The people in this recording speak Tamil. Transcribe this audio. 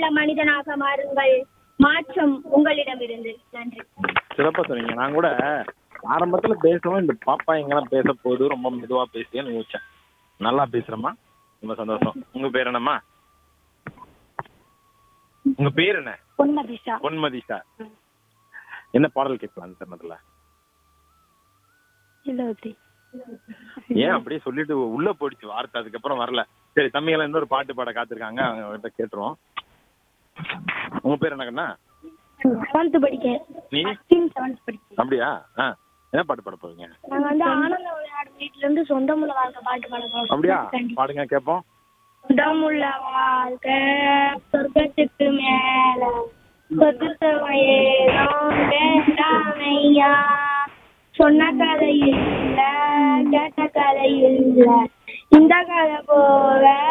நல்ல மனிதனாக மாறுங்கள் மாற்றம் உங்களிடமிருந்து நன்றி சிறப்பா சொன்னீங்க நான் கூட ஆரம்பத்துல பேசவும் இந்த பாப்பா எங்கெல்லாம் பேச போகுது ரொம்ப மெதுவா பேசியேன்னு யோசிச்சேன் நல்லா பேசுறேம்மா ரொம்ப சந்தோஷம் உங்க பேர் என்னம்மா உங்க பேர் என்ன பொன்னபிஷா பொன்மதிஷா என்ன பாடல் கேட்கலாம் அந்த தருணத்துல இல்லவத்தி ஏன் அப்படியே சொல்லிட்டு உள்ள போயிடுச்சு வார்த்தை அதுக்கப்புறம் வரல சரி தம்பிகளை இன்னொரு பாட்டு பாட காத்திருக்காங்க அவங்க கிட்ட கேட்டுருவோம் உங்க பேர் என்ன கண்ணா செவன்த் படிக்க நீ செவன்த் படிக்க அப்படியா ஆ என்ன பாட்டு பாட போறீங்க நாங்க வந்து ஆனந்த விளையாடும் வீட்டுல இருந்து சொந்தமுள்ள வாழ்க்கை பாட்டு பாட போறோம் அப்படியா பாடுங்க கேட்போம் சொந்தமுள்ள வாழ்க்கை சொர்க்கத்துக்கு மேல சொத்துத்தவையே வேண்டாம் ஐயா சொன்ன கதை இல்ல கேட்ட கதை இல்ல இந்த கதை போக